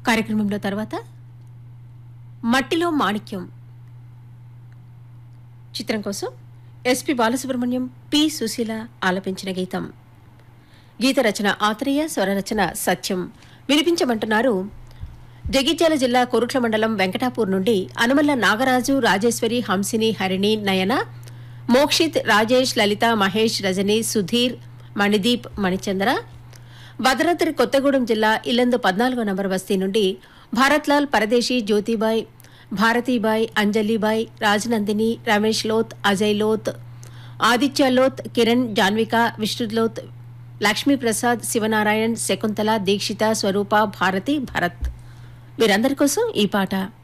కార్యక్రమంలో తర్వాత మట్టిలో మాణిక్యం చిత్రం కోసం ఎస్పి బాలసుబ్రహ్మణ్యం పి సుశీల ఆలపించిన గీతం గీత రచన ఆత్రేయ స్వరరచన సత్యం వినిపించమంటున్నారు జగిత్యాల జిల్లా కొరుట్ల మండలం వెంకటాపూర్ నుండి అనుమల్ల నాగరాజు రాజేశ్వరి హంసిని హరిణి నయన మోక్షిత్ రాజేష్ లలిత మహేష్ రజని సుధీర్ మణిదీప్ మణిచంద్ర భద్రాద్రి కొత్తగూడెం జిల్లా ఇల్లందు పద్నాలుగో నంబర్ బస్తీ నుండి భారత్లాల్ పరదేశీ జ్యోతిబాయ్ భారతీబాయ్ అంజలిబాయ్ రాజనందిని రమేష్ లోత్ అజయ్ లోత్ ఆదిత్య లోత్ కిరణ్ జాన్విక విష్ణులోత్ లక్ష్మీప్రసాద్ శివనారాయణ్ శకుంతల దీక్షిత స్వరూప భారతి భరత్ వీరందరి కోసం ఈ పాట